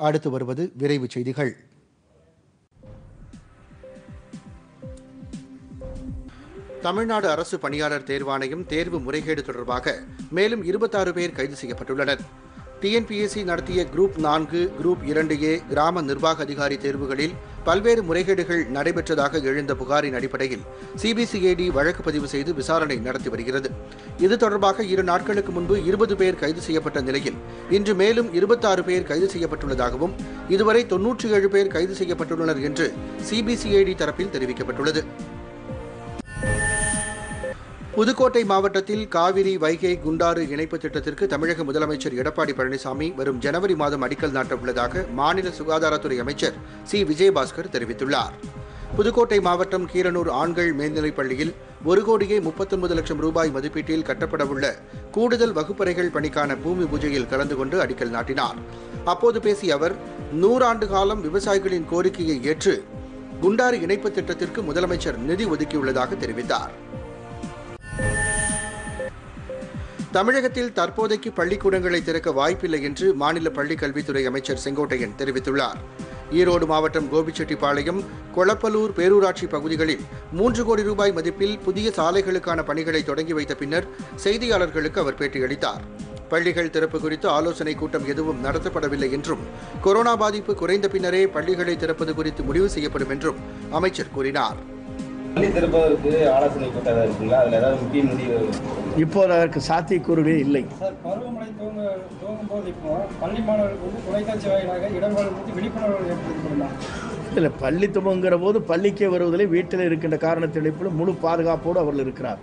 அடுத்து வருவது விரைவுச் செய்திகள் தமிழ்நாடு அரசு பணியாளர் தேர்வாணையம் தேர்வு முறைகேடு தொடர்பாக மேலும் இருபத்தாறு பேர் கைது செய்யப்பட்டுள்ளனர் டிஎன்பிஎஸ்சி நடத்திய குரூப் நான்கு குரூப் இரண்டு ஏ கிராம நிர்வாக அதிகாரி தேர்வுகளில் பல்வேறு முறைகேடுகள் நடைபெற்றதாக எழுந்த புகாரின் அடிப்படையில் சிபிசிஐடி வழக்கு பதிவு செய்து விசாரணை நடத்தி வருகிறது இது தொடர்பாக இரு நாட்களுக்கு முன்பு இருபது பேர் கைது செய்யப்பட்ட நிலையில் இன்று மேலும் இருபத்தாறு பேர் கைது செய்யப்பட்டுள்ளதாகவும் இதுவரை தொன்னூற்றி ஏழு பேர் கைது செய்யப்பட்டுள்ளனர் என்று சிபிசிஐடி தரப்பில் தெரிவிக்கப்பட்டுள்ளது புதுக்கோட்டை மாவட்டத்தில் காவிரி வைகை குண்டாறு இணைப்பு திட்டத்திற்கு தமிழக முதலமைச்சர் எடப்பாடி பழனிசாமி வரும் ஜனவரி மாதம் அடிக்கல் நாட்ட உள்ளதாக மாநில சுகாதாரத்துறை அமைச்சர் சி விஜயபாஸ்கர் தெரிவித்துள்ளார் புதுக்கோட்டை மாவட்டம் கீரனூர் ஆண்கள் மேல்நிலைப் பள்ளியில் ஒரு கோடியே முப்பத்தொன்பது லட்சம் ரூபாய் மதிப்பீட்டில் கட்டப்படவுள்ள கூடுதல் வகுப்பறைகள் பணிக்கான பூமி பூஜையில் கலந்து கொண்டு அடிக்கல் நாட்டினார் அப்போது பேசிய அவர் நூறாண்டு காலம் விவசாயிகளின் கோரிக்கையை ஏற்று குண்டாறு இணைப்பு திட்டத்திற்கு முதலமைச்சர் நிதி ஒதுக்கியுள்ளதாக தெரிவித்தார் தமிழகத்தில் தற்போதைக்கு பள்ளிக்கூடங்களை திறக்க வாய்ப்பில்லை என்று மாநில பள்ளிக் கல்வித்துறை அமைச்சர் செங்கோட்டையன் தெரிவித்துள்ளார் ஈரோடு மாவட்டம் கோபிச்செட்டிப்பாளையம் கொளப்பலூர் பேரூராட்சி பகுதிகளில் மூன்று கோடி ரூபாய் மதிப்பில் புதிய சாலைகளுக்கான பணிகளை தொடங்கி வைத்த பின்னர் செய்தியாளர்களுக்கு அவர் பேட்டியளித்தார் பள்ளிகள் திறப்பு குறித்து ஆலோசனைக் கூட்டம் எதுவும் நடத்தப்படவில்லை என்றும் கொரோனா பாதிப்பு குறைந்த பின்னரே பள்ளிகளை திறப்பது குறித்து முடிவு செய்யப்படும் என்றும் அமைச்சர் கூறினார் பள்ளி திறப்பதற்கு ஆலோசனை கூட்டம் ஏதாவது இருக்குங்களா அதில் ஏதாவது முக்கிய முடிவு இப்போது அதற்கு சாத்தியக்கூறுகளே இல்லை சார் பருவமழை துவங்க துவங்கும் போது இப்போ பள்ளி மாணவர்களுக்கு வந்து தொலைக்காட்சி வாயிலாக இடங்கள் குறித்து விழிப்புணர்வு ஏற்படுத்தப்படலாம் இதில் பள்ளி துவங்குகிற போது பள்ளிக்கே வருவதிலே வீட்டில் இருக்கின்ற காரணத்தினைப்பில் முழு பாதுகாப்போடு அவர்கள் இருக்கிறார்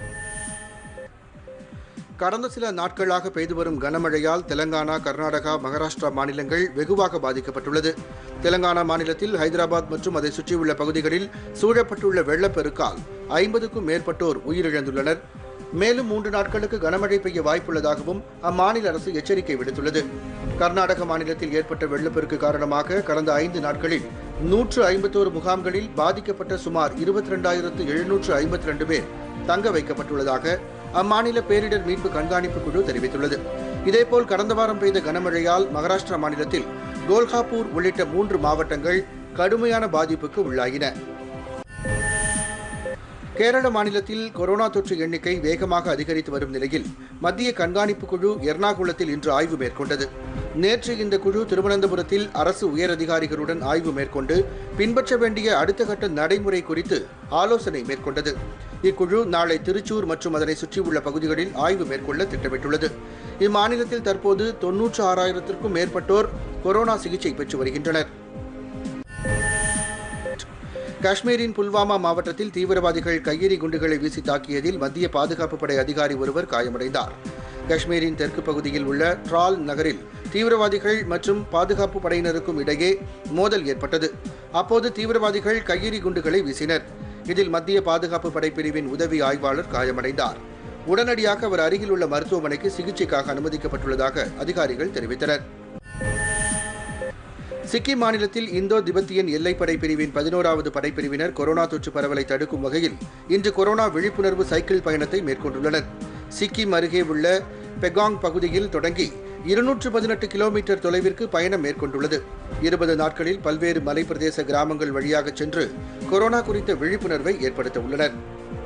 கடந்த சில நாட்களாக பெய்து வரும் கனமழையால் தெலங்கானா கர்நாடகா மகாராஷ்டிரா மாநிலங்கள் வெகுவாக பாதிக்கப்பட்டுள்ளது தெலங்கானா மாநிலத்தில் ஹைதராபாத் மற்றும் அதை சுற்றியுள்ள பகுதிகளில் சூழப்பட்டுள்ள வெள்ளப்பெருக்கால் ஐம்பதுக்கும் மேற்பட்டோர் உயிரிழந்துள்ளனர் மேலும் மூன்று நாட்களுக்கு கனமழை பெய்ய வாய்ப்புள்ளதாகவும் அம்மாநில அரசு எச்சரிக்கை விடுத்துள்ளது கர்நாடக மாநிலத்தில் ஏற்பட்ட வெள்ளப்பெருக்கு காரணமாக கடந்த ஐந்து நாட்களில் நூற்று ஐம்பத்தோரு முகாம்களில் பாதிக்கப்பட்ட சுமார் இருபத்தி ரெண்டாயிரத்து எழுநூற்று ஐம்பத்தி ரெண்டு பேர் தங்க வைக்கப்பட்டுள்ளதாக அம்மாநில பேரிடர் மீட்பு கண்காணிப்பு குழு தெரிவித்துள்ளது இதேபோல் கடந்த வாரம் பெய்த கனமழையால் மகாராஷ்டிரா மாநிலத்தில் கோல்காப்பூர் உள்ளிட்ட மூன்று மாவட்டங்கள் கடுமையான பாதிப்புக்கு உள்ளாகின கேரள மாநிலத்தில் கொரோனா தொற்று எண்ணிக்கை வேகமாக அதிகரித்து வரும் நிலையில் மத்திய கண்காணிப்பு குழு எர்ணாகுளத்தில் இன்று ஆய்வு மேற்கொண்டது நேற்று இந்த குழு திருவனந்தபுரத்தில் அரசு உயரதிகாரிகளுடன் ஆய்வு மேற்கொண்டு பின்பற்ற வேண்டிய அடுத்த கட்ட நடைமுறை குறித்து ஆலோசனை மேற்கொண்டது இக்குழு நாளை திருச்சூர் மற்றும் அதனை சுற்றியுள்ள பகுதிகளில் ஆய்வு மேற்கொள்ள திட்டமிட்டுள்ளது இம்மாநிலத்தில் தற்போது தொன்னூற்று ஆறாயிரத்திற்கும் மேற்பட்டோர் கொரோனா சிகிச்சை பெற்று வருகின்றனர் காஷ்மீரின் புல்வாமா மாவட்டத்தில் தீவிரவாதிகள் கையெறி குண்டுகளை வீசி தாக்கியதில் மத்திய பாதுகாப்பு படை அதிகாரி ஒருவர் காயமடைந்தார் காஷ்மீரின் தெற்கு பகுதியில் உள்ள ட்ரால் நகரில் தீவிரவாதிகள் மற்றும் பாதுகாப்பு படையினருக்கும் இடையே மோதல் ஏற்பட்டது அப்போது தீவிரவாதிகள் கையெறி குண்டுகளை வீசினர் இதில் மத்திய பாதுகாப்பு படை பிரிவின் உதவி ஆய்வாளர் காயமடைந்தார் உடனடியாக அவர் அருகில் உள்ள மருத்துவமனைக்கு சிகிச்சைக்காக அனுமதிக்கப்பட்டுள்ளதாக அதிகாரிகள் தெரிவித்தனர் சிக்கிம் மாநிலத்தில் இந்தோ திபெத்தியன் எல்லைப்படை பிரிவின் பதினோராவது படைப்பிரிவினர் கொரோனா தொற்று பரவலை தடுக்கும் வகையில் இன்று கொரோனா விழிப்புணர்வு சைக்கிள் பயணத்தை மேற்கொண்டுள்ளனர் சிக்கிம் அருகே உள்ள பெகாங் பகுதியில் தொடங்கி இருநூற்று பதினெட்டு கிலோமீட்டர் தொலைவிற்கு பயணம் மேற்கொண்டுள்ளது இருபது நாட்களில் பல்வேறு மலைப்பிரதேச கிராமங்கள் வழியாக சென்று கொரோனா குறித்த விழிப்புணர்வை ஏற்படுத்த உள்ளனர்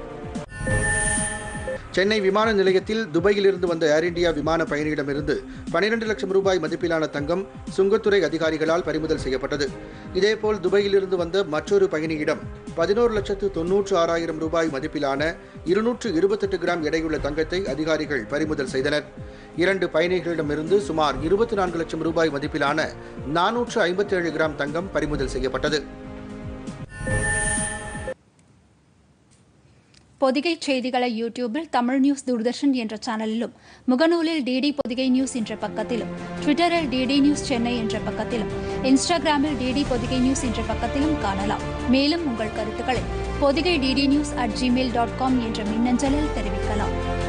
சென்னை விமான நிலையத்தில் துபாயிலிருந்து வந்த ஏர் இந்தியா விமான பயணியிடமிருந்து பனிரெண்டு லட்சம் ரூபாய் மதிப்பிலான தங்கம் சுங்கத்துறை அதிகாரிகளால் பறிமுதல் செய்யப்பட்டது இதேபோல் துபாயிலிருந்து வந்த மற்றொரு பயணியிடம் பதினோரு லட்சத்து தொன்னூற்று ஆறாயிரம் ரூபாய் மதிப்பிலான இருநூற்று இருபத்தெட்டு கிராம் எடையுள்ள தங்கத்தை அதிகாரிகள் பறிமுதல் செய்தனர் இரண்டு பயணிகளிடமிருந்து சுமார் இருபத்தி நான்கு லட்சம் ரூபாய் மதிப்பிலான நானூற்று ஐம்பத்தேழு கிராம் தங்கம் பறிமுதல் செய்யப்பட்டது பொதிகை செய்திகளை யூடியூபில் தமிழ் நியூஸ் தூர்தர்ஷன் என்ற சேனலிலும் முகநூலில் டிடி பொதிகை நியூஸ் என்ற பக்கத்திலும் ட்விட்டரில் டிடி நியூஸ் சென்னை என்ற பக்கத்திலும் இன்ஸ்டாகிராமில் டிடி பொதிகை நியூஸ் என்ற பக்கத்திலும் காணலாம் மேலும் உங்கள் கருத்துக்களை Podhigai DD news at Gmail dot com என்ற மின்னஞ்சலில் தெரிவிக்கலாம்